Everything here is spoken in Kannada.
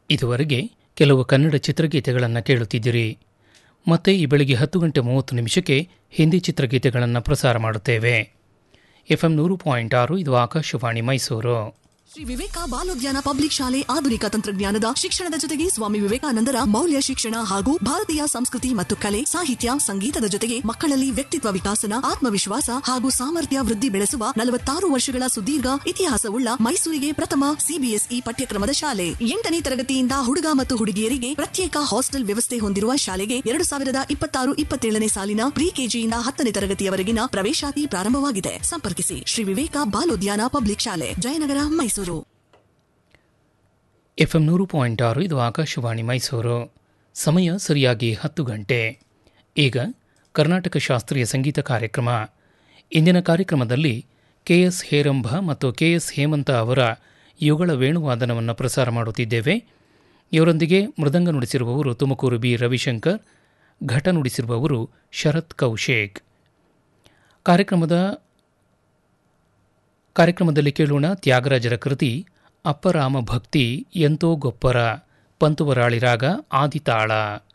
ಇದುವರೆಗೆ ಕೆಲವು ಕನ್ನಡ ಚಿತ್ರಗೀತೆಗಳನ್ನು ಕೇಳುತ್ತಿದ್ದಿರಿ ಮತ್ತೆ ಈ ಬೆಳಿಗ್ಗೆ ಹತ್ತು ಗಂಟೆ ಮೂವತ್ತು ನಿಮಿಷಕ್ಕೆ ಹಿಂದಿ ಚಿತ್ರಗೀತೆಗಳನ್ನು ಪ್ರಸಾರ ಮಾಡುತ್ತೇವೆ ಎಫ್ಎಂ ನೂರು ಪಾಯಿಂಟ್ ಆರು ಇದು ಆಕಾಶವಾಣಿ ಮೈಸೂರು ಶ್ರೀ ವಿವೇಕ ಬಾಲೋದ್ಯಾನ ಪಬ್ಲಿಕ್ ಶಾಲೆ ಆಧುನಿಕ ತಂತ್ರಜ್ಞಾನದ ಶಿಕ್ಷಣದ ಜೊತೆಗೆ ಸ್ವಾಮಿ ವಿವೇಕಾನಂದರ ಮೌಲ್ಯ ಶಿಕ್ಷಣ ಹಾಗೂ ಭಾರತೀಯ ಸಂಸ್ಕೃತಿ ಮತ್ತು ಕಲೆ ಸಾಹಿತ್ಯ ಸಂಗೀತದ ಜೊತೆಗೆ ಮಕ್ಕಳಲ್ಲಿ ವ್ಯಕ್ತಿತ್ವ ವಿಕಾಸನ ಆತ್ಮವಿಶ್ವಾಸ ಹಾಗೂ ಸಾಮರ್ಥ್ಯ ವೃದ್ಧಿ ಬೆಳೆಸುವ ನಲವತ್ತಾರು ವರ್ಷಗಳ ಸುದೀರ್ಘ ಇತಿಹಾಸವುಳ್ಳ ಮೈಸೂರಿಗೆ ಪ್ರಥಮ ಸಿಬಿಎಸ್ಇ ಪಠ್ಯಕ್ರಮದ ಶಾಲೆ ಎಂಟನೇ ತರಗತಿಯಿಂದ ಹುಡುಗ ಮತ್ತು ಹುಡುಗಿಯರಿಗೆ ಪ್ರತ್ಯೇಕ ಹಾಸ್ಟೆಲ್ ವ್ಯವಸ್ಥೆ ಹೊಂದಿರುವ ಶಾಲೆಗೆ ಎರಡು ಸಾವಿರದ ಇಪ್ಪತ್ತಾರು ಇಪ್ಪತ್ತೇಳನೇ ಸಾಲಿನ ಪ್ರಿ ಕೆಜಿಯಿಂದ ಹತ್ತನೇ ತರಗತಿಯವರೆಗಿನ ಪ್ರವೇಶಾತಿ ಪ್ರಾರಂಭವಾಗಿದೆ ಸಂಪರ್ಕಿಸಿ ಶ್ರೀ ವಿವೇಕ ಬಾಲೋದ್ಯಾನ ಪಬ್ಲಿಕ್ ಶಾಲೆ ಜಯನಗರ ಮೈಸೂರು ಎಫ್ಎಂ ನೂರು ಪಾಯಿಂಟ್ ಆರು ಇದು ಆಕಾಶವಾಣಿ ಮೈಸೂರು ಸಮಯ ಸರಿಯಾಗಿ ಹತ್ತು ಗಂಟೆ ಈಗ ಕರ್ನಾಟಕ ಶಾಸ್ತ್ರೀಯ ಸಂಗೀತ ಕಾರ್ಯಕ್ರಮ ಇಂದಿನ ಕಾರ್ಯಕ್ರಮದಲ್ಲಿ ಕೆ ಎಸ್ ಹೇರಂಭ ಮತ್ತು ಕೆ ಎಸ್ ಹೇಮಂತ ಅವರ ಯುಗಳ ವೇಣುವಾದನವನ್ನು ಪ್ರಸಾರ ಮಾಡುತ್ತಿದ್ದೇವೆ ಇವರೊಂದಿಗೆ ಮೃದಂಗ ನುಡಿಸಿರುವವರು ತುಮಕೂರು ಬಿ ರವಿಶಂಕರ್ ಘಟ ನುಡಿಸಿರುವವರು ಶರತ್ ಕೌಶೇಕ್ ಕಾರ್ಯಕ್ರಮದ ಕಾರ್ಯಕ್ರಮದಲ್ಲಿ ಕೇಳೋಣ ತ್ಯಾಗರಾಜರ ಕೃತಿ ಅಪ್ಪರಾಮ ಭಕ್ತಿ ಎಂತೋ ಗೊಪ್ಪರ ಪಂತುವರಾಳಿ ರಾಗ ಆದಿತಾಳ